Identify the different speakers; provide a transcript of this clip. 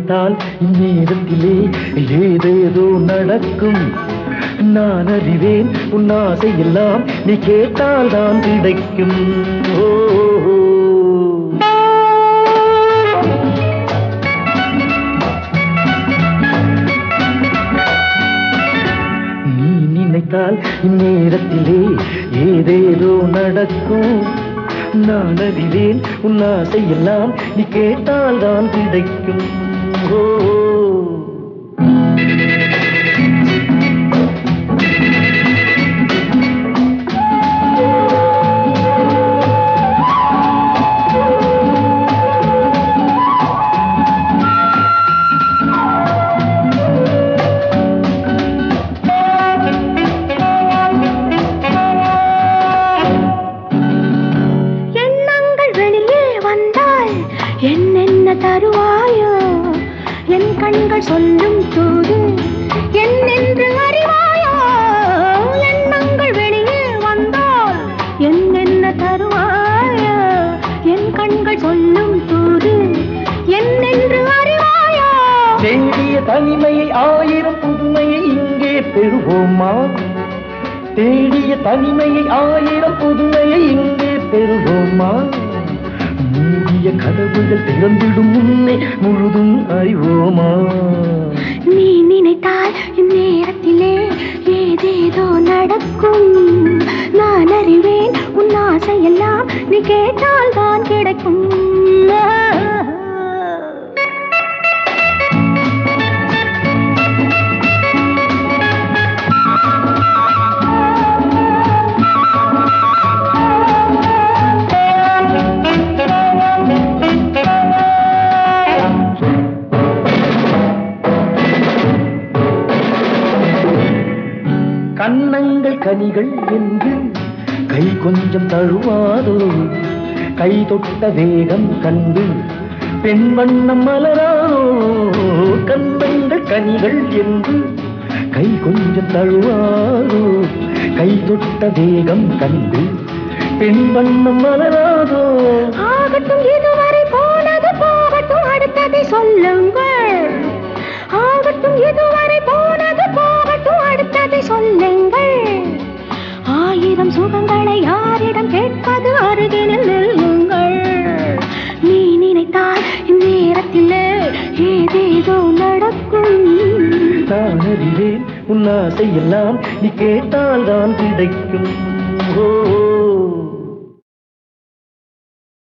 Speaker 1: நினைத்தால் இந்நேரத்திலே ஏதேதோ நடக்கும் நான் அறிவேன் உன் ஆசையெல்லாம் நீ கேட்டால் தான் கிடைக்கும் ஓ நீ நினைத்தால் இந்நேரத்திலே ஏதேதோ நடக்கும் நான் அறிவேன் உன் ஆசையெல்லாம் நீ கேட்டால் தான் கிடைக்கும் ஓ
Speaker 2: எண்ணங்கள் வெளியே வந்தால் என்னென்ன தருவாயோ என் கண்கள் சொல்லும் தூது என்னென்று அறிவாயோ எண்ணங்கள் வெளியே வந்தால் என்னென்ன தருவாயோ என் கண்கள் சொல்லும் தூது என்னென்று அறிவாயோ
Speaker 1: தேடிய தனிமையை ஆயிரம் புதுமையை இங்கே பெறுவோமா தேடிய தனிமையை ஆயிரம் புதுமையை இங்கே பெறுவோமா மூடிய கதவுகள் திறந்திடும் முன்னே முழுதும் அறிவோமா
Speaker 2: நீ நினைத்தால் இந்நேரத்திலே ஏதேதோ நடக்கும் நான் அறிவேன் உன் ஆசையெல்லாம் நீ கேட்டால் தான் கிடைக்கும்
Speaker 1: கண்ணங்கள் கனிகள் என்று கை கொஞ்சம் தழுவாதோ கை தொட்ட வேகம் கண்டு பெண் வண்ணம் மலராதோ கண்ணங்கள் கனிகள் என்று கை கொஞ்சம் தழுவாதோ கை தொட்ட வேகம் கண்டு பெண் வண்ணம் மலராதோ
Speaker 2: ஆகட்டும் இதுவரை போனது போகட்டும் அடுத்ததை சொல்லுங்கள் ஆகட்டும் இதுவரை போனது போகட்டும் அடுத்ததை சொல்லுங்கள் ஆயிரம் சுகங்களை யாரிடம் கேட்பது அருகினில் நில்லுங்கள் நீ நினைத்தால் இந்நேரத்தில் ஏதேதோ நடக்கும்
Speaker 1: நான் அறிவேன் உன் ஆசையெல்லாம் நீ கேட்டால் தான் கிடைக்கும் ஓ